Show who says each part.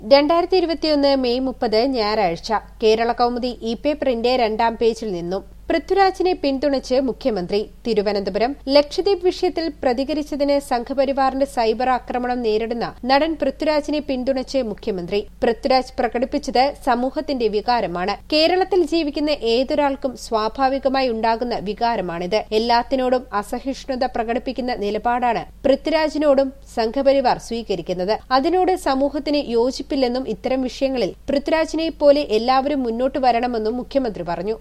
Speaker 1: രണ്ടായിരത്തി ഇരുപത്തിയൊന്ന് മെയ് മുപ്പത് ഞായറാഴ്ച കേരള കൗമുദി ഇ പേപ്പറിന്റെ രണ്ടാം പേജിൽ നിന്നും പൃഥ്വിരാജിനെ പിന്തുണച്ച് മുഖ്യമന്ത്രി തിരുവനന്തപുരം ലക്ഷദ്വീപ് വിഷയത്തിൽ പ്രതികരിച്ചതിന് സംഘപരിവാറിന്റെ സൈബർ ആക്രമണം നേരിടുന്ന നടൻ പൃഥ്വിരാജിനെ പിന്തുണച്ച് മുഖ്യമന്ത്രി പൃഥ്വിരാജ് പ്രകടിപ്പിച്ചത് സമൂഹത്തിന്റെ വികാരമാണ് കേരളത്തിൽ ജീവിക്കുന്ന ഏതൊരാൾക്കും സ്വാഭാവികമായി ഉണ്ടാകുന്ന വികാരമാണിത് എല്ലാത്തിനോടും അസഹിഷ്ണുത പ്രകടിപ്പിക്കുന്ന നിലപാടാണ് പൃഥ്വിരാജിനോടും സംഘപരിവാർ സ്വീകരിക്കുന്നത് അതിനോട് സമൂഹത്തിന് യോജിപ്പില്ലെന്നും ഇത്തരം വിഷയങ്ങളിൽ പൃഥ്വിരാജിനെ പോലെ എല്ലാവരും മുന്നോട്ട് വരണമെന്നും മുഖ്യമന്ത്രി പറഞ്ഞു